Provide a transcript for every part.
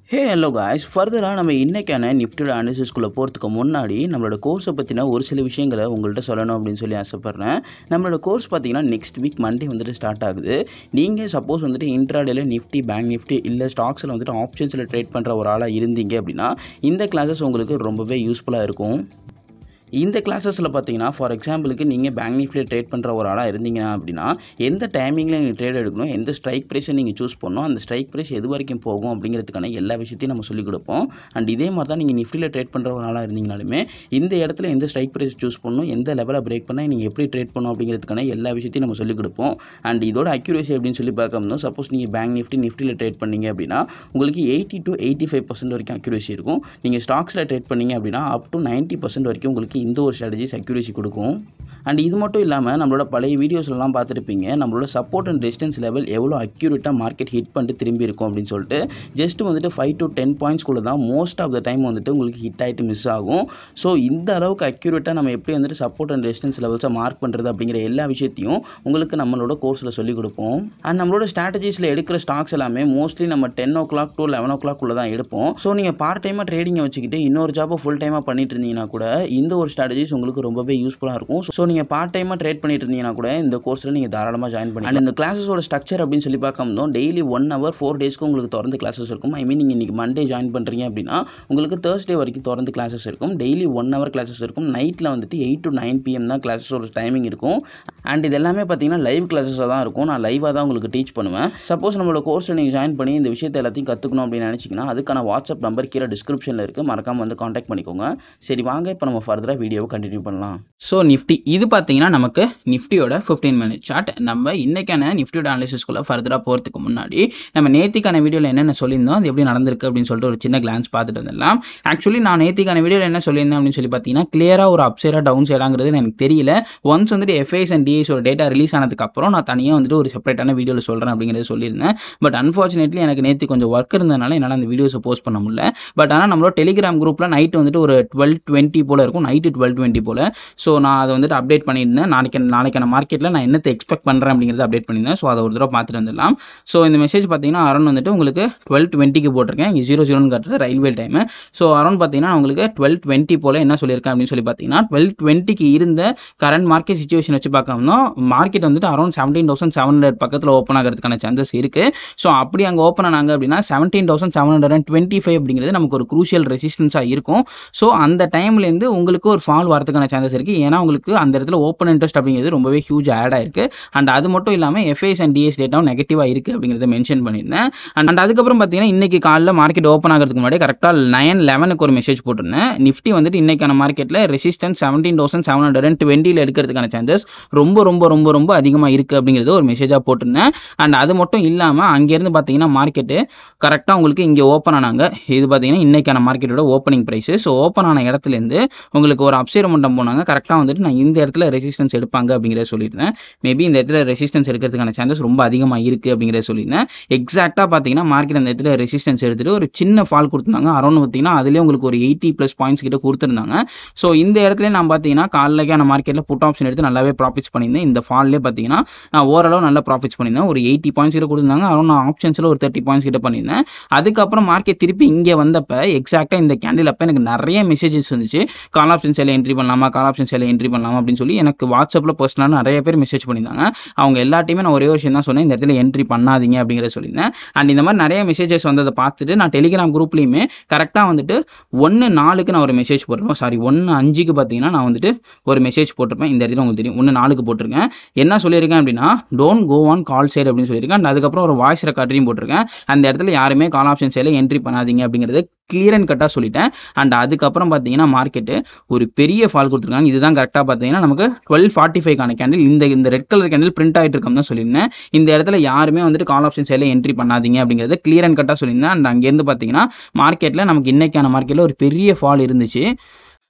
hey hello guys ஃபர்தராக நம்ம இன்றைக்கான நிஃப்டியோட அனாலிசிஸ்குள்ளே போகிறதுக்கு முன்னாடி நம்மளோட கோர்ஸை பற்றின ஒரு சில விஷயங்களை உங்கள்கிட்ட சொல்லணும் அப்படின்னு சொல்லி ஆசைப்பட்றேன் நம்மளோட கோர்ஸ் பார்த்தீங்கன்னா நெக்ஸ்ட் வீக் மண்டே வந்துட்டு ஸ்டார்ட் ஆகுது நீங்கள் சப்போஸ் வந்துட்டு இன்ட்ராடேல நிஃப்டி பேங்க் நிஃப்டி இல்லை ஸ்டாக்ஸில் வந்துட்டு ஆப்ஷன்ஸில் ட்ரேட் பண்ணுற ஒரு ஆளாக இருந்தீங்க அப்படின்னா இந்த கிளாஸஸ் உங்களுக்கு ரொம்பவே யூஸ்ஃபுல்லாக இருக்கும் இந்த கிளாஸஸில் பார்த்தீங்கன்னா ஃபார் எக்ஸாம்பிளுக்கு நீங்கள் பேங்க் நிஃப்டியில் ட்ரேட் பண்ணுற ஒரு ஆளாக இருந்தீங்கன்னா அப்படின்னா எந்த டைமிங்கில் நீங்கள் ட்ரேட் எடுக்கணும் எந்த ஸ்ட்ரைக் ப்ரைஸை நீங்கள் சூஸ் பண்ணணும் அந்த ஸ்ட்ரைக் ப்ரைஸ் எது வரைக்கும் போகும் அப்படிங்கிறதுக்கான எல்லா விஷயத்தையும் நம்ம சொல்லிக் கொடுப்போம் அண்ட் இதே மாதிரி தான் நீங்கள் நிஃப்டியில் ட்ரேட் பண்ணுற ஒரு ஆளாக இருந்தீங்கனாலுமே இந்த இடத்துல எந்த ஸ்ட்ரைக் ப்ரைஸ் சூஸ் பண்ணணும் எந்த லெவலில் பிரேக் பண்ணால் நீங்கள் எப்படி ட்ரேட் பண்ணணும் அப்படிங்கிறதுக்கான எல்லா விஷயத்தையும் நம்ம சொல்லிக் கொடுப்போம் அண்ட் இதோட அக்யூரேசி அப்படின்னு சொல்லி பார்க்கணும் சப்போஸ் நீங்கள் பேங்க் நிஃப்டி நிஃப்டியில் ட்ரேட் பண்ணீங்க அப்படின்னா உங்களுக்கு eighty to eighty five percent வரைக்கும் அக்யூரேசி இருக்கும் நீங்கள் ஸ்டாக்ஸில் ட்ரேட் பண்ணீங்க அப்படின்னா அப் டு நைன்ட்டி பர்சன்ட் வரைக்கும் உங்களுக்கு இந்த ஒரு ஸ்ட்ராட்டஜிஸ் அக்யூரேசி கொடுக்கும் அண்ட் இது மட்டும் இல்லாமல் நம்மளோட பழைய வீடியோஸ்லாம் பார்த்துருப்பீங்க நம்மளோட சப்போர்ட் அண்ட் ரெசிஸ்டன்ஸ் லெவல் எவ்வளோ அக்யூரேட்டாக மார்க்கெட் ஹிட் பண்ணிட்டு திரும்பி இருக்கும் அப்படின்னு சொல்லிட்டு ஜஸ்ட் வந்துட்டு ஃபைவ் டு டென் பாயிண்ட்ஸ்குள்ளே தான் மோஸ்ட் ஆஃப் த டைம் வந்துட்டு உங்களுக்கு ஹிட் ஆகிட்டு மிஸ் ஆகும் ஸோ இந்த அளவுக்கு அக்யூரேட்டாக நம்ம எப்படி வந்துட்டு சப்போர்ட் அண்ட் ரெசிஸ்டன்ஸ் லெவல்ஸை மார்க் பண்ணுறது அப்படிங்கிற எல்லா விஷயத்தையும் உங்களுக்கு நம்மளோட கோர்ஸில் சொல்லிக் கொடுப்போம் அண்ட் நம்மளோட ஸ்ட்ராட்டஜிஸில் எடுக்கிற ஸ்டாக்ஸ் எல்லாமே மோஸ்ட்லி நம்ம ten o'clock to eleven o'clock தான் எடுப்போம் ஸோ நீங்கள் பார்ட் டைமாக ட்ரேடிங்கை வச்சுக்கிட்டு இன்னொரு ஜாப்பை ஃபுல் டைமாக பண்ணிட்டு இருந்தீங்கன்னா கூட இந்த ஒரு ஸ்ட்ராட்டஜிஸ் உங்களுக்கு ரொம்பவே யூஸ்ஃபுல்லாக இருக்கும் ஸோ நீங்கள் பார்ட் டைமாக ட்ரேட் பண்ணிட்டு இருந்தீங்கன்னா கூட இந்த கோர்ஸில் நீங்கள் தாராளமாக ஜாயின் பண்ணி அண்ட் இந்த கிளாஸஸோட ஸ்ட்ரக்சர் அப்படின்னு சொல்லி பார்க்கும்போது டெய்லி ஒன் ஹவர் ஃபோர் டேஸ்க்கு உங்களுக்கு தொடர்ந்து கிளாஸஸ் இருக்கும் ஐ மீன் நீங்கள் இன்றைக்கி மண்டே ஜாயின் பண்ணுறீங்க அப்படின்னா உங்களுக்கு தேர்ஸ்டே வரைக்கும் தொடர்ந்து கிளாஸஸ் இருக்கும் டெய்லி ஒன் ஹவர் கிளாஸஸ் இருக்கும் நைட்டில் வந்துட்டு எயிட் டு நைன் பிஎம் தான் கிளாஸஸோட டைமிங் இருக்கும் அண்ட் இது எல்லாமே பார்த்தீங்கன்னா லைவ் கிளாஸஸாக தான் இருக்கும் நான் லைவாக தான் உங்களுக்கு டீச் பண்ணுவேன் சப்போஸ் நம்மளோட கோர்ஸில் நீங்கள் ஜாயின் பண்ணி இந்த விஷயத்தை எல்லாத்தையும் கற்றுக்கணும் அப்படின்னு நினச்சிங்கன்னா அதுக்கான வாட்ஸ்அப் நம்பர் கீழே டிஸ்கிரிப்ஷனில் இருக்குது மறக்காமல் வந்து காண்டாக்ட் பண்ணிக்கோங்க சரி வாங்க இப்போ நம்ம ஃபர்தராக வீடியோவை கண்டினியூ பண்ணலாம் ஸோ நிஃப்டி இது பார்த்தீங்கன்னா நமக்கு நிஃப்டியோட ஃபிஃப்டீன் மினிட் சார்ட் நம்ம இன்னைக்கான நிஃப்டியோட அனாலிசிஸ்குள்ளே ஃபர்தராக போகிறதுக்கு முன்னாடி நம்ம நேத்திக்கான வீடியோவில் என்னென்ன சொல்லியிருந்தோம் அது எப்படி நடந்திருக்கு அப்படின்னு சொல்லிட்டு ஒரு சின்ன கிளான்ஸ் பார்த்துட்டு வந்துடலாம் ஆக்சுவலி நான் நேத்திக்கான வீடியோவில் என்ன சொல்லியிருந்தேன் அப்படின்னு சொல்லி பார்த்தீங்கன்னா கிளியராக ஒரு அப் சைடாக டவுன் சைடாங்கிறது எனக்கு தெரியல ஒன்ஸ் வந்துட்டு எஃப்ஐஎஸ் அண்ட் டிஎஸோட டேட்டா ரிலீஸ் ஆனதுக்கு அப்புறம் நான் தனியாக வந்துட்டு ஒரு செப்பரேட்டான வீடியோவில் சொல்கிறேன் அப்படிங்கிறத சொல்லியிருந்தேன் பட் அன்ஃபார்ச்சுனேட்லி எனக்கு நேற்று கொஞ்சம் ஒர்க் இருந்ததுனால என்னால் அந்த வீடியோஸை போஸ்ட் பண்ண முடியல பட் ஆனால் நம்மளோட டெலிகிராம் குரூப்பில் நைட் வந்துட்டு ஒரு டுவெல் டுவெண்ட்டி போல் இருக்கும் நைட்டு டுவெல் டுவெண்ட்டி போல் ஸோ நான் அதை வந்துட்டு அப்டேட் பண்ணியிருந்தேன் நாளைக்கு நாளைக்கான மார்க்கெட்டில் நான் என்னத்தை எக்ஸ்பெக்ட் பண்ணுறேன் அப்படிங்கிறத அப்டேட் பண்ணியிருந்தேன் ஸோ அதை ஒரு தடவை பார்த்துட்டு வந்துடலாம் ஸோ இந்த மெசேஜ் பார்த்தீங்கன்னா அரௌண்ட் வந்துட்டு உங்களுக்கு டுவெல் டுவெண்ட்டிக்கு போட்டிருக்கேன் இங்கே ஜீரோ ஜீரோன்னு காட்டுறது ரயில்வே டைமு ஸோ அரௌண்ட் பார்த்தீங்கன்னா உங்களுக்கு டுவெல் டுவெண்ட்டி போல் என்ன சொல்லியிருக்கேன் அப்படின்னு சொல்லி பார்த்தீங்கன்னா டுவெல் டுவெண்ட்டிக்கு இருந்த கரண்ட் மார்க்கெட் சுச்சுவேஷன் வச்சு பார்க்கணும்னா மார்க்கெட் வந்துட்டு around seventeen thousand seven hundred பக்கத்தில் ஓப்பன் ஆகிறதுக்கான சான்சஸ் இருக்குது ஸோ அப்படி அங்கே ஓப்பன் ஆனாங்க அப்படின்னா seventeen thousand seven hundred and twenty five அப்படிங்கிறது நமக்கு ஒரு குரூஷியல் ரெசிஸ்டன்ஸாக இருக்கும் ஸோ அந்த டைம்லேருந்து உங்களுக்கு ஒரு ஃபால் வரதுக்கான சான்சஸ் இருக்குது ஏன்னா உங்களுக்கு அந்த இடத்துல ஓப்பன் இன்ட்ரெஸ்ட் அப்படிங்கிறது ரொம்பவே ஹியூஜ் ஆட் ஆயிருக்கு அண்ட் அது மட்டும் இல்லாமல் எஃப்ஐஎஸ் அண்ட் டிஎஸ் டேட்டாவும் நெகட்டிவாக இருக்குது அப்படிங்கிறத மென்ஷன் பண்ணியிருந்தேன் அண்ட் அண்ட் அதுக்கப்புறம் பார்த்தீங்கன்னா இன்றைக்கி காலைல மார்க்கெட் ஓப்பன் ஆகிறதுக்கு முன்னாடி கரெக்டாக நைன் லெவனுக்கு ஒரு மெசேஜ் போட்டிருந்தேன் நிஃப்டி வந்துட்டு இன்றைக்கான மார்க்கெட்டில் resistance seventeen thousand seven hundred and டுவெண்ட்டியில் எடுக்கிறதுக்கான சான்சஸ் ரொம்ப ரொம்ப ரொம்ப ரொம்ப அதிகமாக இருக்குது அப்படிங்கிறது ஒரு மெசேஜாக போட்டிருந்தேன் அண்ட் அது மட்டும் இல்லாமல் அங்கேருந்து பார்த்தீங்கன்னா மார்க்கெட்டு கரெக்டாக உங்களுக்கு இங்கே ஓப்பன் ஆனாங்க இது பார்த்தீங்கன்னா இன்றைக்கான மார்க்கெட்டோட ஓப்பனிங் ப்ரைஸு ஸோ ஓப்பன் ஆன இடத்துலேருந்து உங்களுக்கு ஒரு அப்சைட் மட்டம் போனாங்க கரெக்டாக வந்துட்டு நான் இந்த இடத்துல ரெசிஸ்டன்ஸ் எடுப்பாங்க அப்படிங்கிறத சொல்லியிருந்தேன் மேபி இந்த இடத்துல ரெசிஸ்டன்ஸ் எடுக்கிறதுக்கான சான்சஸ் ரொம்ப அதிகமாக இருக்குது அப்படிங்கிறத சொல்லியிருந்தேன் எக்ஸாக்டாக பார்த்தீங்கன்னா மார்க்கெட் அந்த இடத்துல ரெசிஸ்டன்ஸ் எடுத்துகிட்டு ஒரு சின்ன ஃபால் கொடுத்துருந்தாங்க அரௌண்ட் பார்த்தீங்கன்னா அதுலேயே உங்களுக்கு ஒரு எயிட்டி ப்ளஸ் பாயிண்ட்ஸ் கிட்ட கொடுத்துருந்தாங்க ஸோ இந்த இடத்துல நான் பார்த்தீங்கன்னா காலைக்கான மார்க்கெட்டில் புட் ஆப்ஷன் எடுத்து நல்லாவே ப்ராஃபிட்ஸ் பண்ணியிருந்தேன் இந்த ஃபால்லே பார்த்தீங்கன்னா நான் ஓரளவு நல்லா ப்ராஃபிட்ஸ் பண்ணியிருந்தேன் ஒரு எயிட்டி பாயிண்ட்ஸ் கிட்ட கொடுத்துருந்தாங்க அரௌண்ட் நான் ஆப்ஷன்ஸில் ஒரு தேர்ட்டி பாயிண்ட்ஸ் கிட்ட பண்ணியிருந்தேன் அதுக்கப்புறம் மார்க்கெட் திருப்பி இங்கே வந்தப்போ எக்ஸாக்டாக இந்த கேண்டில் அப்போ எனக்கு நிறைய மெசேஜஸ் வந்துச்சு கால் ஆப்ஷன் சேலை என்ட்ரி பண்ணலாமா கால் ஆப்ஷன் சேலை என்ட்ரி பண்ணலாமா அப்படின்னு சொல்லி எனக்கு வாட்ஸ்அப்பில் பர்சனலாக நிறைய பேர் மெசேஜ் பண்ணியிருந்தாங்க அவங்க எல்லாத்தையுமே நான் ஒரே ஒரு விஷயம் தான் சொன்னேன் இந்த இடத்துல என்ட்ரி பண்ணாதீங்க அப்படிங்கிறத சொல்லியிருந்தேன் அண்ட் இந்த மாதிரி நிறைய மெசேஜஸ் வந்ததை பார்த்துட்டு நான் டெலிகிராம் குரூப்லேயுமே கரெக்டாக வந்துட்டு ஒன்று நாலுக்கு நான் ஒரு மெசேஜ் போட்டிருப்பேன் சாரி ஒன்று அஞ்சுக்கு பார்த்தீங்கன்னா நான் வந்துட்டு ஒரு மெசேஜ் போட்டிருப்பேன் இந்த இடத்துல உங்களுக்கு தெரியும் ஒன்று நாலுக்கு போட்டிருக்கேன் என்ன சொல்லியிருக்கேன் அப்படின்னா don't go on call side அப்படின்னு சொல்லியிருக்கேன் அண்ட் அதுக்கப்புறம் ஒரு வாய்ஸ் ரெக்கார்டரையும் போட்டிருக்கேன் அந்த இடத்துல யாருமே கால் ஆப்ஷன் சைடில் என்ட்ரி பண்ணாதீங்க அப்படிங்கிறது கிளியர் அண்ட் கட்டாக சொல்லிட்டேன் அண்ட் அதுக்கப்புறம் பார்த்தீங்கன்னா மார்க்கெட்டு ஒரு பெரிய ஃபால் கொடுத்துருக்காங்க இதுதான் கரெக்டாக பார்த்தீங்கன்னா நமக்கு டுவெல் ஃபார்ட்டி ஃபைவ்க்கான கேண்டில் இந்த இந்த ரெட் கலர் கேண்டில் பிரிண்ட் ஆகிட்டு இருக்கோம் தான் சொல்லியிருந்தேன் இந்த இடத்துல யாருமே வந்துட்டு கால் ஆப்ஷன் சைடில் என்ட்ரி பண்ணாதீங்க அப்படிங்கிறத கிளியர் அண்ட் கட்டாக சொல்லியிருந்தேன் அண்ட் அங்கேருந்து பார்த்தீங்கன்னா மார்க்கெட்டில் நமக்கு இன்னைக்கான மார்க்கெட்டில் ஒரு பெரிய ஃபால் இருந்துச்சு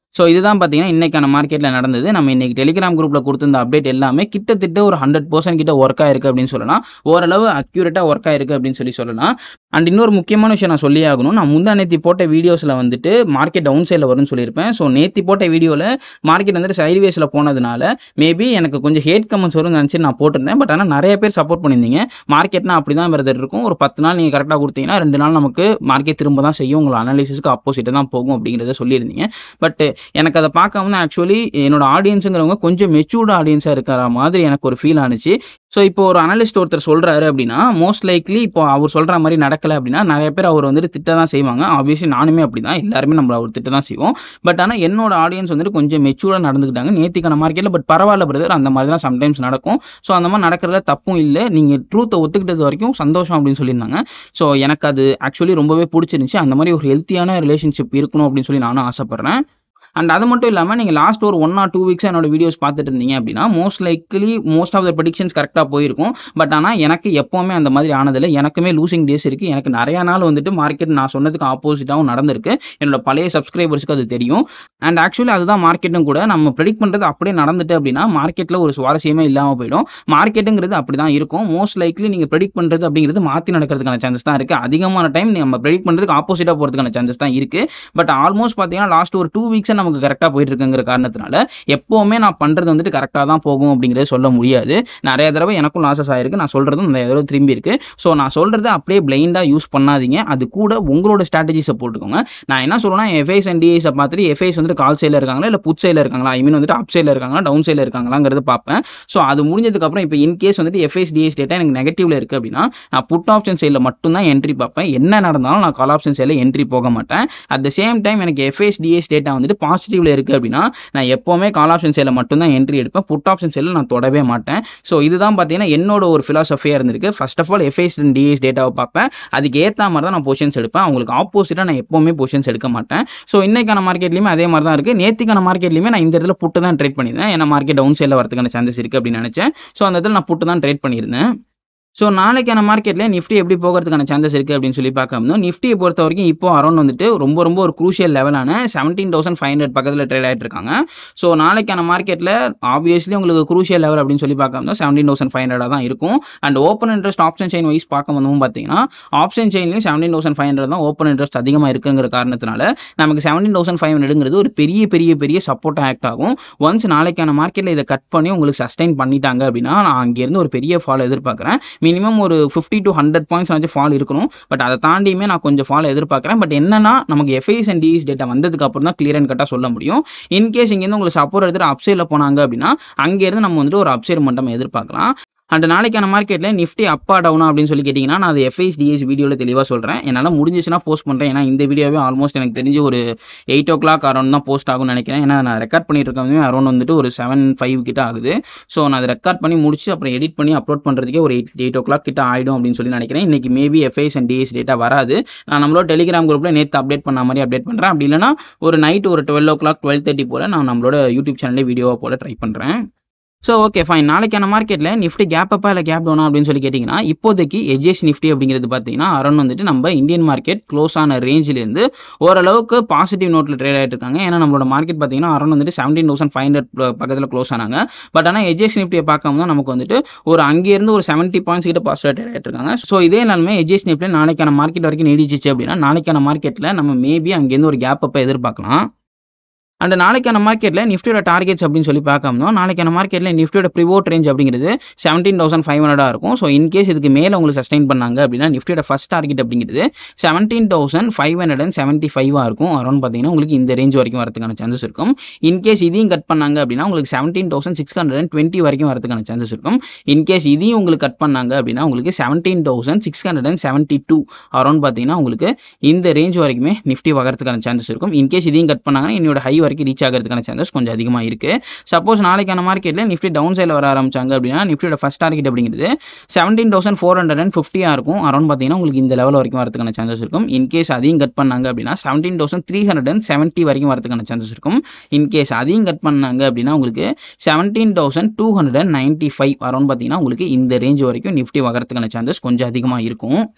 ஸோ இதுதான் பார்த்தீங்கன்னா இன்றைக்கான மார்க்கெட்டில் நடந்தது நம்ம இன்றைக்கி டெலிகிராம் குரூப்பில் கொடுத்துருந்த அப்டேட் எல்லாமே கிட்டத்தட்ட ஒரு ஹண்ட்ரட் பர்சன்ட் கிட்ட ஒர்க் ஆயிருக்கு அப்படின்னு சொல்லலாம் ஓரளவு அக்யூரேட்டாக ஒர்க் ஆயிருக்கு அப்படின்னு சொல்லி சொல்லலாம் அண்ட் இன்னொரு முக்கியமான விஷயம் நான் சொல்லி ஆகணும் நான் முந்தா நேத்தி போட்ட வீடியோஸில் வந்துட்டு மார்க்கெட் டவுன் சைடில் வரும்னு சொல்லியிருப்பேன் ஸோ நேத்தி போட்ட வீடியோவில் மார்க்கெட் வந்துட்டு சைட்வேஸில் போனதுனால மேபி எனக்கு கொஞ்சம் ஹேட் கமெண்ட்ஸ் வரும்னு நினச்சி நான் போட்டிருந்தேன் பட் ஆனால் நிறைய பேர் சப்போர்ட் பண்ணியிருந்தீங்க மார்க்கெட்னா அப்படி தான் பிரதர் இருக்கும் ஒரு பத்து நாள் நீங்கள் கரெக்டாக கொடுத்தீங்கன்னா ரெண்டு நாள் நமக்கு மார்க்கெட் திரும்ப தான் செய்யும் உங்களை அனாலிசிஸ்க்கு ஆப்போசிட்டாக தான் போகும் அப்படிங்கிறத சொல்லியிருந்தீங்க பட் எனக்கு அதை பார்க்காம தான் ஆக்சுவலி என்னோட ஆடியன்ஸுங்கிறவங்க கொஞ்சம் மெச்சூர்டு ஆடியன்ஸாக இருக்கிற மாதிரி எனக்கு ஒரு ஃபீல் ஆனிச்சு ஸோ இப்போ ஒரு அனலிஸ்ட் ஒருத்தர் சொல்கிறாரு அப்படின்னா மோஸ்ட் லைக்லி இப்போ அவர் சொல்கிற மாதிரி நடக்கலை அப்படின்னா நிறைய பேர் அவர் வந்துட்டு திட்ட தான் செய்வாங்க ஆப்வியஸ்லி நானுமே அப்படி தான் எல்லாருமே நம்மள அவர் திட்ட தான் செய்வோம் பட் ஆனால் என்னோட ஆடியன்ஸ் வந்துட்டு கொஞ்சம் மெச்சூராக நடந்துக்கிட்டாங்க நேத்திக்கான மார்க்கெட்டில் பட் பரவாயில்ல பிரதர் அந்த மாதிரி தான் சம்டைம்ஸ் நடக்கும் ஸோ அந்த மாதிரி நடக்கிறதுல தப்பும் இல்லை நீங்கள் ட்ரூத்தை ஒத்துக்கிட்டது வரைக்கும் சந்தோஷம் அப்படின்னு சொல்லியிருந்தாங்க ஸோ எனக்கு அது ஆக்சுவலி ரொம்பவே பிடிச்சிருந்துச்சு அந்த மாதிரி ஒரு ஹெல்த்தியான ரிலேஷன்ஷிப் இருக்கணும் அப்படின்னு சொல்லி நானும் ஆசைப்பட்றேன் அண்ட் அது மட்டும் இல்லாமல் நீங்கள் லாஸ்ட் ஒரு ஒன் ஆர் டூ வீக்ஸ் என்னோட வீடியோஸ் பார்த்துட்டு இருந்தீங்க அப்படின்னா most likely most of the predictions கரெக்டாக போயிருக்கும் பட் ஆனால் எனக்கு எப்போவுமே அந்த மாதிரி ஆனதில்லை எனக்குமே லூசிங் டேஸ் இருக்குது எனக்கு நிறையா நாள் வந்துட்டு மார்க்கெட் நான் சொன்னதுக்கு ஆப்போசிட்டாகவும் நடந்திருக்கு என்னோட பழைய சப்ஸ்கிரைபர்ஸ்க்கு அது தெரியும் அண்ட் ஆக்சுவலி அதுதான் மார்க்கெட்டும் கூட நம்ம ப்ரெடிக்ட் பண்ணுறது அப்படியே நடந்துட்டு அப்படின்னா மார்க்கெட்டில் ஒரு சுவாரஸ்யமே இல்லாமல் போயிடும் மார்க்கெட்டுங்கிறது அப்படி தான் இருக்கும் மோஸ்ட் லைக்லி நீங்கள் ப்ரெடிக்ட் பண்ணுறது அப்படிங்கிறது மாற்றி நடக்கிறதுக்கான சான்சஸ் தான் இருக்குது அதிகமான டைம் நம்ம ப்ரெடிக்ட் பண்ணுறதுக்கு ஆப்போசிட்டாக போகிறதுக்கான சான்சஸ் தான் இருக்குது பட் ஆல்மோஸ்ட் பார்த்தீங்கன்னா லாஸ்ட் ஒரு டூ வீக்ஸாக நமக்கு கரெக்டாக போயிட்டு இருக்குங்கிற காரணத்தினால எப்போவுமே நான் பண்ணுறது வந்துட்டு கரெக்டாக தான் போகும் அப்படிங்கிறத சொல்ல முடியாது நிறைய தடவை எனக்கும் லாசஸ் ஆயிருக்கு நான் சொல்கிறதும் நிறைய தடவை திரும்பி இருக்கு ஸோ நான் சொல்கிறத அப்படியே பிளைண்டாக யூஸ் பண்ணாதீங்க அது கூட உங்களோட ஸ்ட்ராட்டஜிஸை போட்டுக்கோங்க நான் என்ன சொல்லுவேன்னா எஃப்ஐஸ் அண்ட் டிஐஸை பார்த்துட்டு எஃப்ஐஸ் வந்துட்டு கால் சைடில் இருக்காங்களா இல்லை புட் சைடில் இருக்காங்களா ஐ மீன் வந்துட்டு அப் சைடில் இருக்காங்களா டவுன் சைடில் இருக்காங்களாங்கிறது பார்ப்பேன் ஸோ அது முடிஞ்சதுக்கப்புறம் இப்போ இன்கேஸ் வந்துட்டு எஃப்ஐஸ் டிஐஸ் டேட்டா எனக்கு நெகட்டிவ்ல இருக்குது அப்படின்னா நான் புட் ஆப்ஷன் சைடில் மட்டும்தான் என்ட்ரி பார்ப்பேன் என்ன நடந்தாலும் நான் கால் ஆப்ஷன் சைடில் என்ட்ரி போக மாட்டேன் அட் த சேம் டைம் எனக்கு எஃப்ஐஸ் டிஎஸ் டேட்டா வந்துட்டு பாசிட்டிவ்ல இருக்குது அப்படின்னா நான் எப்போவுமே கால் ஆப்ஷன் சைடில் மட்டும்தான் என்ட்ரி எடுப்பேன் புட் ஆப்ஷன் சைடில் நான் தொடவே மாட்டேன் ஸோ இதுதான் பார்த்தீங்கன்னா என்னோட ஒரு ஃபிலாசபியாக இருந்திருக்கு first of all FIIs and DIIs டேட்டாவை பார்ப்பேன் அதுக்கு ஏற்ற மாதிரி தான் நான் பொசிஷன்ஸ் எடுப்பேன் அவங்களுக்கு ஆப்போசிட்டாக நான் எப்போவுமே பொசிஷன்ஸ் எடுக்க மாட்டேன் ஸோ இன்னைக்கான மார்க்கெட்லையுமே அதே மாதிரி தான் இருக்குது நேத்திக்கான மார்க்கெட்லையுமே நான் இந்த இடத்துல புட்டு தான் ட்ரேட் பண்ணியிருந்தேன் ஏன்னா மார்க்கெட் டவுன் சைடில் வரதுக்கான சான்சஸ் இருக்குது அப்படின்னு நினச்சேன் ஸோ அந்த இடத்துல நான் புட்டு தான் ட்ரேட் பண்ணியிருந்தேன் ஸோ நாளைக்கான மார்க்கெட்டில் நிஃப்டி எப்படி போகிறதுக்கான சான்சஸ் இருக்குது அப்படின்னு சொல்லி பார்க்கணும் நிஃப்டியை பொறுத்த வரைக்கும் இப்போ அரௌண்ட் வந்துட்டு ரொம்ப ரொம்ப ஒரு குரூஷியல் லெவலான செவன்டீன் தௌசண்ட் ஃபைவ் ஹண்ட்ரட் பக்கத்தில் ட்ரேட் ஆகிட்டு இருக்காங்க ஸோ நாளைக்கான மார்க்கெட்டில் ஆப்வியஸ்லி உங்களுக்கு குரூஷியல் லெவல் அப்படின்னு சொல்லி பார்க்கணும் செவன்டீன் தௌசண்ட் ஃபைவ் ஹண்ட்ரடாக தான் இருக்கும் and open interest option chain wise பார்க்க வந்தோம் பார்த்தீங்கன்னா ஆப்ஷன் செயின்லையும் செவன்டீன் தௌசண்ட் ஃபைவ் ஹண்ட்ரட் தான் ஓப்பன் இன்ட்ரெஸ்ட் அதிகமாக இருக்குங்கிற காரணத்தினால நமக்கு செவன்டீன் தௌசண்ட் ஃபைவ் ஹண்ட்ரடுங்கிறது ஒரு பெரிய பெரிய பெரிய சப்போர்ட் ஆக்ட் ஆகும் ஒன்ஸ் நாளைக்கான மார்க்கெட்டில் இதை கட் பண்ணி உங்களுக்கு சஸ்டைன் பண்ணிட்டாங்க அப்படின்னா நான் அங்கேருந்து ஒரு பெரிய ஃபால் எதிர்பார்க்குறேன் மினிமம் ஒரு ஃபிஃப்டி டு ஹண்ட்ரட் பாயிண்ட்ஸ் வச்சு ஃபால் இருக்கணும் பட் அதை தாண்டியுமே நான் கொஞ்சம் ஃபால் எதிர்பார்க்குறேன் பட் என்னன்னா நமக்கு எஃப்ஐஸ் அண்ட் டிஎஸ் டேட்டா வந்ததுக்கு அப்புறம் தான் கிளியர் அண்ட் கட்டாக சொல்ல முடியும் இன்கேஸ் இங்கேருந்து உங்களுக்கு சப்போர்ட் எடுத்துட்டு அப்சைடில் போனாங்க அப்படின்னா அங்கேருந்து நம்ம வந்துட்டு ஒரு அப்சைடு மட்டும் எதிர்பார்க்கலாம் அண்ட் நாளைக்கான மார்க்கெட்டில் நிஃப்டி அப்பா டவுனா அப்படின்னு சொல்லி கேட்டிங்கன்னா நான் அது எஃப்ஐஸ் டிஎஸ் வீடியோவில் தெளிவாக சொல்கிறேன் என்னால் முடிஞ்சிச்சுன்னா போஸ்ட் பண்ணுறேன் ஏன்னா இந்த வீடியோவே ஆல்மோஸ்ட் எனக்கு தெரிஞ்சு ஒரு எயிட் ஓ கிளாக் அரௌண்ட் தான் போஸ்ட் ஆகும்னு நினைக்கிறேன் ஏன்னா நான் ரெக்கார்ட் பண்ணிட்டு இருக்கவே அரௌண்ட் வந்துட்டு ஒரு செவன் ஃபைவ் கிட்ட ஆகுது ஸோ நான் அதை ரெக்கார்ட் பண்ணி முடிச்சு அப்புறம் எடிட் பண்ணி அப்லோட் பண்ணுறதுக்கே ஒரு எயிட் எயிட் ஓ கிளாக் கிட்ட ஆகிடும் அப்படின்னு சொல்லி நினைக்கிறேன் இன்றைக்கி maybe FIIs and DIIs data வராது நான் நம்மளோட டெலிகிராம் குரூப்பில் நேற்று அப்டேட் பண்ண மாதிரி அப்டேட் பண்ணுறேன் அப்படி இல்லைனா ஒரு நைட் ஒரு twelve o'clock twelve thirty போல் நான் நம்மளோட யூடியூப் சேனலே வீடியோவாக போட ட்ரை பண்ணுறேன் ஸோ ஓகே ஃபைன் நாளைக்கான மார்க்கெட்டில் நிஃப்டி கேப் அப்பா இல்லை கேப் டவுனா அப்படின்னு சொல்லி கேட்டிங்கன்னா இப்போதைக்கு எஜ்எஸ் நிஃப்டி அப்படிங்கிறது பார்த்தீங்கன்னா அரௌண்ட் வந்துட்டு நம்ம இந்தியன் மார்க்கெட் க்ளோஸ் ஆன ரேஞ்சிலேருந்து ஓரளவுக்கு பாசிட்டிவ் நோட்டில் ட்ரேட் ஆகிட்டு இருக்காங்க ஏன்னா நம்மளோட மார்க்கெட் பார்த்தீங்கன்னா அரௌண்ட் வந்துட்டு செவன்டீன் தௌசண்ட் ஃபைவ் ஹண்ட்ரட் பக்கத்தில் க்ளோஸ் ஆனாங்க பட் ஆனால் எஜ்எஸ் நிஃப்டியை பார்க்கும் தான் நமக்கு வந்துட்டு ஒரு அங்கேருந்து ஒரு செவன்ட்டி பாயிண்ட்ஸ் கிட்ட பாசிட்டிவ் ட்ரேட் ஆகிட்டு இருக்காங்க ஸோ இதே நிலமே எஜ்எஸ் நிஃப்டியில் நாளைக்கான மார்க்கெட் வரைக்கும் நீடிச்சிச்சு அப்படின்னா நாளைக்கான மார்க்கெட்டில் நம்ம மேபி அங்கேருந்து ஒரு கேப் அப்போ எதிர்பார்க்கலாம் அண்ட் நாளைக்கான மார்க்கெட்டில் நிஃப்டியோட டார்கெட்ஸ் அப்படின்னு சொல்லி பார்க்கணும் நாளைக்கான மார்க்கெட்டில் நிஃப்டியோட ப்ரிவோட் ரேஞ்ச் அப்படிங்கிறது செவன்டீன் தௌசண்ட் ஃபைவ் ஹண்ட்ரடாக இருக்கும் ஸோ இன்கேஸ் இதுக்கு மேலே உங்களுக்கு சஸ்டைன் பண்ணாங்க அப்படின்னா நிஃப்டியோட ஃபஸ்ட் டார்கெட் அப்படிங்கிறது seventeen thousand five hundred and seventy ஃபைவாக இருக்கும் அரௌண்ட் பார்த்தீங்கன்னா உங்களுக்கு இந்த ரேஞ்ச் வரைக்கும் வரதுக்கான சான்சஸ் இருக்கும் இன்கேஸ் இதையும் கட் பண்ணாங்க அப்படின்னா உங்களுக்கு seventeen thousand six hundred and twenty வரைக்கும் வரதுக்கான சான்சஸ் இருக்கும் இன்கேஸ் இதையும் உங்களுக்கு கட் பண்ணாங்க அப்படின்னா உங்களுக்கு seventeen thousand six hundred and seventy two around பார்த்தீங்கன்னா உங்களுக்கு இந்த ரேஞ்ச் வரைக்குமே நிஃப்டி வகறதுக்கான சான்சஸ் இருக்கும் இன்கேஸ் இதையும் கட் பண்ணாங்கன்னா என்னோட ஹை வரைக்கும் ரீச் ஆகிறதுக்கான சான்சஸ் கொஞ்சம் அதிகமாக இருக்குது சப்போஸ் நாளைக்கான மார்க்கெட்டில் நிஃப்டி டவுன் சைடில் வர ஆரம்பிச்சாங்க அப்படின்னா நிஃப்டியோட ஃபஸ்ட் டார்கெட் அப்படிங்கிறது seventeen thousand four hundred and ஃபிஃப்டியாக இருக்கும் அரௌண்ட் பார்த்தீங்கன்னா உங்களுக்கு இந்த லெவல் வரைக்கும் வரதுக்கான சான்சஸ் இருக்கும் இன்கேஸ் அதையும் கட் பண்ணாங்க அப்படின்னா seventeen thousand three hundred and seventy வரைக்கும் வரதுக்கான சான்சஸ் இருக்கும் இன்கேஸ் அதையும் கட் பண்ணாங்க அப்படின்னா உங்களுக்கு seventeen thousand two hundred and ninety five around பார்த்தீங்கன்னா உங்களுக்கு இந்த ரேஞ்ச் வரைக்கும் நிஃப்டி வகறதுக்கான சான்சஸ் கொஞ்சம் அதிகமாக இருக்கும்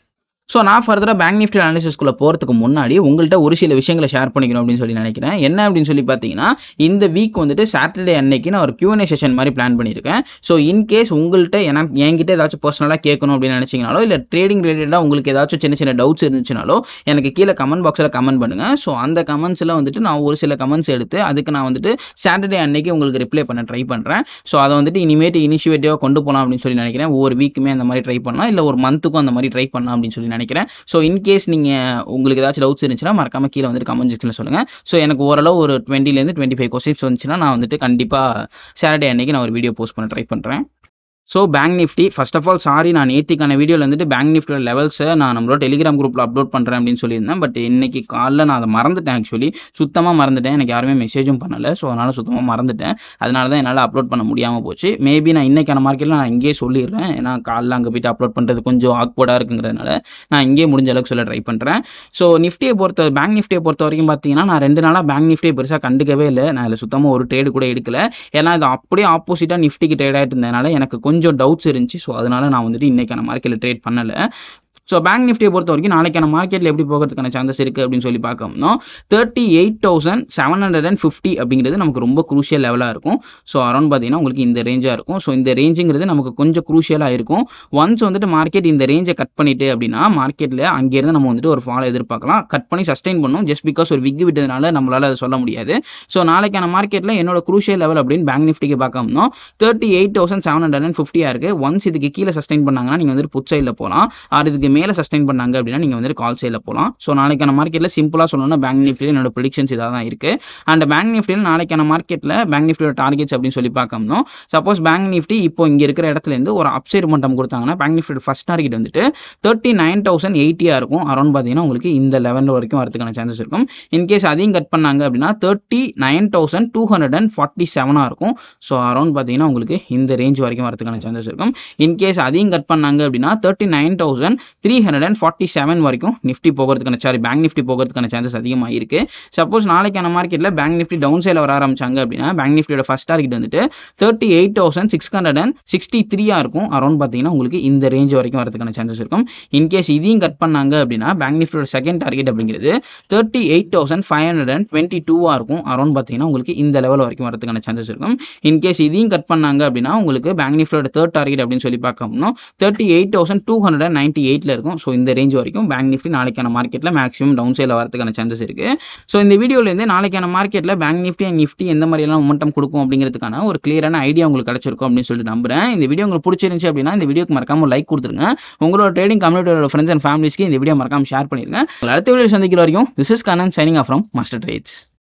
ஸோ நான் ஃபர்தராக பேங்க் நிஃப்டி அனாலிசிஸ்குள்ளே போகிறதுக்கு முன்னாடி உங்கள்கிட்ட ஒரு சில விஷயங்களை ஷேர் பண்ணிக்கணும் அப்படின்னு சொல்லி நினைக்கிறேன் என்ன அப்படின்னு சொல்லி பார்த்தீங்கன்னா இந்த வீக் வந்துட்டு சாட்டர்டே அன்னைக்கு நான் ஒரு Q&A செஷன் மாதிரி பிளான் பண்ணியிருக்கேன் ஸோ இன்கேஸ் உங்கள்கிட்ட எனக்கு என்கிட்ட ஏதாச்சும் பர்சனலாக கேட்கணும் அப்படின்னு நினச்சிங்கனாலோ இல்லை ட்ரேடிங் ரிலேட்டடாக உங்களுக்கு ஏதாச்சும் சின்ன சின்ன டவுட்ஸ் இருந்துச்சுனாலோ எனக்கு கீழே கமெண்ட் பாக்ஸில் கமெண்ட் பண்ணுங்கள் ஸோ அந்த கமெண்ட்ஸில் வந்துட்டு நான் ஒரு சில கமெண்ட்ஸ் எடுத்து அதுக்கு நான் வந்துட்டு சாட்டர்டே அன்னைக்கு உங்களுக்கு ரிப்ளை பண்ண ட்ரை பண்ணுறேன் ஸோ அதை வந்துட்டு இனிமேட்டு இனிஷியேட்டிவாக கொண்டு போகலாம் அப்படின்னு சொல்லி நினைக்கிறேன் ஒவ்வொரு வீக்குமே அந்த மாதிரி ட்ரை பண்ணலாம் இல்லை ஒரு மந்த்துக்கும் அந்த மாதிரி ட்ரை பண்ணலாம் அப்படின்னு சொல்லி நினைக்கிறேன் ஸோ இன்கேஸ் நீங்கள் உங்களுக்கு ஏதாச்சும் டவுட்ஸ் இருந்துச்சுன்னா மறக்காம கீழே வந்துட்டு கமெண்ட் செக்ஷனில் சொல்லுங்கள் ஸோ எனக்கு ஓரளவு ஒரு டுவெண்ட்டிலேருந்து டுவெண்ட்டி ஃபைவ் கொஸ்டின்ஸ் வந்துச்சுன்னா நான் வந்துட்டு கண்டிப்பாக சாட்டர்டே அன்னைக்கு நான் ஒரு வீடியோ போஸ்ட் பண்ண ட்ரை பண்ணுறேன் so bank Nifty first of all sorry நான் நேத்திக்கான வீடியோவில் வந்துட்டு பேங்க் நிஃப்டியோட லெவல்ஸை நான் நம்மளோட டெலிகிராம் குரூப்பில் அப்லோட் பண்ணுறேன் அப்படின்னு சொல்லியிருந்தேன் பட் இன்னைக்கு காலைல நான் அதை மறந்துட்டேன் ஆக்சுவலி சுத்தமாக மறந்துட்டேன் எனக்கு யாருமே மெசேஜும் பண்ணலை ஸோ அதனால் சுத்தமாக மறந்துட்டேன் அதனால தான் என்னால் அப்லோட் பண்ண முடியாமல் போச்சு மேபி நான் இன்னைக்கான மார்க்கெட்டில் நான் இங்கேயே சொல்லிடுறேன் ஏன்னா காலைல அங்கே போயிட்டு அப்லோட் பண்ணுறது கொஞ்சம் ஆக்வர்டாக இருக்குங்கிறதுனால நான் இங்கேயே முடிஞ்ச அளவுக்கு சொல்ல ட்ரை பண்ணுறேன் ஸோ நிஃப்டியை பொறுத்த பேங்க் நிஃப்டியை பொறுத்த வரைக்கும் பார்த்தீங்கன்னா நான் ரெண்டு நாளாக பேங்க் நிஃப்டியை பெருசாக கண்டுக்கவே இல்லை நான் அதில் சுத்தமாக ஒரு ட்ரேடு கூட எடுக்கல ஏன்னா இது அப்படியே ஆப்போசிட்டாக நிஃப்டிக்கு ட்ரேட் ஆகிட்டு இருந்ததுனால எனக்கு கொஞ்சம் டவுட்ஸ் இருந்துச்சு ஸோ அதனால நான் வந்துட்டு இன்னைக்கான மார்க்கெட்டில் ட்ரேட் பண்ணலை ஸோ பேங்க் நிஃப்டியை பொறுத்த வரைக்கும் நாளைக்கான மார்க்கெட்டில் எப்படி போகிறதுக்கான சான்சஸ் இருக்குது அப்படின்னு சொல்லி பார்க்கணும் thirty eight thousand seven hundred and fifty அப்படிங்கிறது நமக்கு ரொம்ப குரூஷியல் லெவலாக இருக்கும் ஸோ அரௌண்ட் பார்த்தீங்கன்னா உங்களுக்கு இந்த ரேஞ்சாக இருக்கும் ஸோ இந்த ரேஞ்சுங்கிறது நமக்கு கொஞ்சம் குரூஷியலாக இருக்கும் ஒன்ஸ் வந்துட்டு மார்க்கெட் இந்த ரேஞ்சை கட் பண்ணிட்டு அப்படின்னா மார்க்கெட்டில் அங்கேருந்து நம்ம வந்துட்டு ஒரு ஃபாலோ எதிர்பார்க்கலாம் கட் பண்ணி சஸ்டைன் பண்ணும் ஜஸ்ட் பிகாஸ் ஒரு விக் விட்டதுனால நம்மளால் அதை சொல்ல முடியாது ஸோ நாளைக்கான மார்க்கெட்டில் என்னோட குரூஷியல் லெவல் அப்படின்னு பேங்க் நிஃப்டிக்கு பார்க்கணும் thirty eight thousand seven hundred and ஃபிஃப்டியாக இருக்குது ஒன்ஸ் இதுக்கு கீழே சஸ்டைன் பண்ணாங்கன்னா நீங்கள் வந்துட்டு புட் சைடில் போகலாம் ஆர் இதுக்கு மேலே சஸ்டைன் பண்ணாங்க அப்படின்னா நீங்கள் வந்துட்டு கால் சைடில் போகலாம் ஸோ நாளைக்கான மார்க்கெட்டில் சிம்பிளாக சொல்லணும்னா பேங்க் நிஃப்டியில் என்னோட ப்ரிடிக்ஷன்ஸ் இதாக தான் இருக்குது அண்ட் பேங்க் நிஃப்டியில் நாளைக்கான மார்க்கெட்டில் பேங்க் நிஃப்டியோட டார்கெட்ஸ் அப்படின்னு சொல்லி பார்க்கணும் சப்போஸ் பேங்க் நிஃப்டி இப்போ இங்கே இருக்கிற இடத்துலேருந்து ஒரு அப்சைட் மட்டம் கொடுத்தாங்கன்னா பேங்க் நிஃப்டியோட ஃபஸ்ட் டார்கெட் வந்துட்டு தேர்ட்டி நைன் தௌசண்ட் எயிட்டியாக இருக்கும் அரௌண்ட் பார்த்தீங்கன்னா உங்களுக்கு இந்த லெவல் வரைக்கும் வரதுக்கான சான்சஸ் இருக்கும் இன்கேஸ் அதையும் கட் பண்ணாங்க அப்படின்னா thirty nine thousand two hundred and forty செவனாக இருக்கும் ஸோ அரௌண்ட் பார்த்தீங்கன்னா உங்களுக்கு இந்த ரேஞ்ச் வரைக்கும் வரதுக்கான சான்சஸ் இருக்கும் இன்கேஸ் அதையும் கட் பண்ணாங்க அப்படின்னா thirty nine thousand three hundred and forty seven வரைக்கும் நிஃப்டி போகிறதுக்கான சாரி பேங்க் நிஃப்டி போகிறதுக்கான சான்சஸ் அதிகமாக இருக்கு சப்போஸ் நாளைக்கான மார்க்கெட்டில் பேங்க் நிஃப்டி டவுன் சைடில் வர ஆரம்பிச்சாங்க அப்படின்னா பேங்க் நிஃப்டியோட ஃபஸ்ட் டார்கெட் வந்துட்டு thirty eight thousand six hundred and sixty த்ரீயாக இருக்கும் அரௌண்ட் பார்த்தீங்கன்னா உங்களுக்கு இந்த ரேஞ்ச் வரைக்கும் வரதுக்கான சான்சஸ் இருக்கும் இன்கேஸ் இதையும் கட் பண்ணாங்க அப்படின்னா பேங்க் நிஃப்டியோட செகண்ட் டார்கெட் அப்படிங்கிறது thirty eight thousand five hundred and twenty டூவாக இருக்கும் அரௌண்ட் பார்த்தீங்கன்னா உங்களுக்கு இந்த லெவல் வரைக்கும் வரதுக்கான சான்சஸ் இருக்கும் இன்கேஸ் இதையும் கட் பண்ணாங்க அப்படின்னா உங்களுக்கு பேங்க் நிஃப்டியோட தேர்ட் டார்கெட் அப்படின்னு சொல்லி பார்க்கணும் thirty eight thousand two hundred and ninety எயிட்டில் இருக்கும் ஸோ இந்த ரேஞ்ச் வரைக்கும் பேங்க் நிஃப்டி நாளைக்கான மார்க்கெட்டில் மேக்ஸிமம் டவுன் சைடில் வரதுக்கான சான்சஸ் இருக்குது ஸோ இந்த வீடியோலேருந்து நாளைக்கான மார்க்கெட்டில் பேங்க் நிஃப்டி அண்ட் நிஃப்டி எந்த மாதிரியெல்லாம் மொமெண்டம் கொடுக்கும் அப்படிங்கிறதுக்கான ஒரு கிளியரான ஐடியா உங்களுக்கு கிடச்சிருக்கும் அப்படின்னு சொல்லிட்டு நம்புறேன் இந்த வீடியோ உங்களுக்கு பிடிச்சிருந்துச்சு அப்படின்னா இந்த வீடியோக்கு மறக்காம லைக் கொடுத்துருங்க உங்களோட ட்ரேடிங் கம்யூனிட்டியோட ஃப்ரெண்ட்ஸ் அண்ட் ஃபேமிலிஸ்க்கு இந்த வீடியோ மறக்காம ஷேர் பண்ணிருங்க உங்களை அடுத்த வீடியோ சந்திக்கிற வரைக்கும் this is Kanan signing off from Master trades